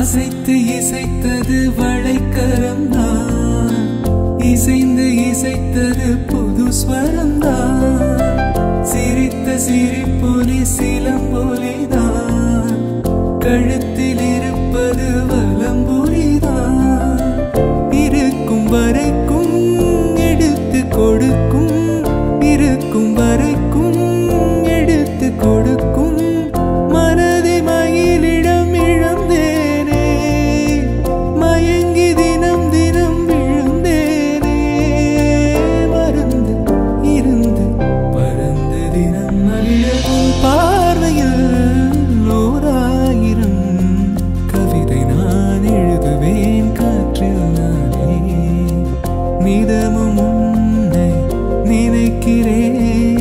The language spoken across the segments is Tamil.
அசைத்து இசைத்தது வளைக்கரம்தான் இசைந்து இசைத்தது புது ஸ்வரம்தான் சிரித்த சிரிப்பொலி சிலம்பொலிதான் கழுத்தில் இருப்பது வலம்புரிதான் இருக்கும் வரைக்கும் எடுத்து கொடுக்கும் இருக்கும் வரைக்கும் எடுத்து கொடுக்கும் மனதை மயிலிடம் இழந்தேனே மயங்கி தினம் தினம் விழுந்தேனே மறந்து இருந்து பறந்து தினம் மகிழவும் பார்வையில் ஓராயிரம் கவிதை நான் எழுதுவேன் காற்றில் நானே நிதமும் உன்னை நினைக்கிறேன்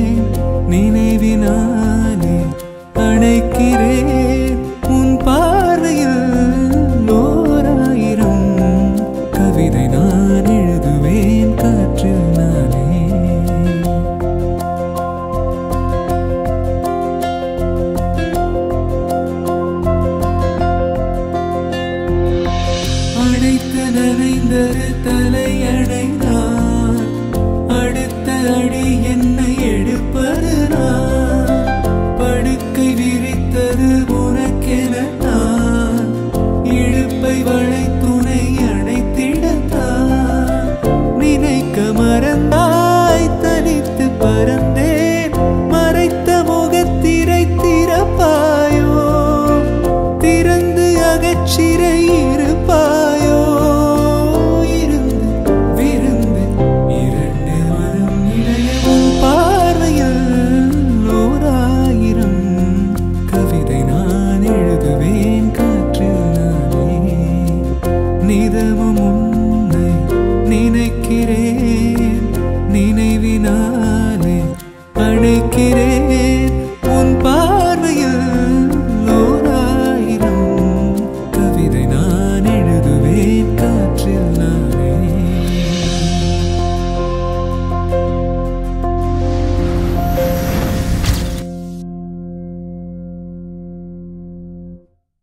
நினைவினாலே அணைக்கிறேன் உன் பார்வையில் ஓராயிரம் கவிதை நான் எழுதுவேன் காற்றில் நானே அழைத்து நனைந்தரு தலையணைதான் அடுத்த அடி என்னை எடுப்பது நான் படுக்கை விரித்தது உனக்கென நான் இழுப்பை வளை துணை அணைத்திடத்தான் நினைக்க மறந்தாய் தனித்து பறந்தேன் மறைத்த முகத்திரை திறப்பாயோ திறந்து அகச்சிறை இருப்பாயோ இருந்து விருந்து இரண்டு மனம் இணையவும் பார்வையில் ஓராயிரம் கவிதை நான் எழுதுவேன் காற்றில் நானே நிதமும் உன்னை நினைக்கிறேன்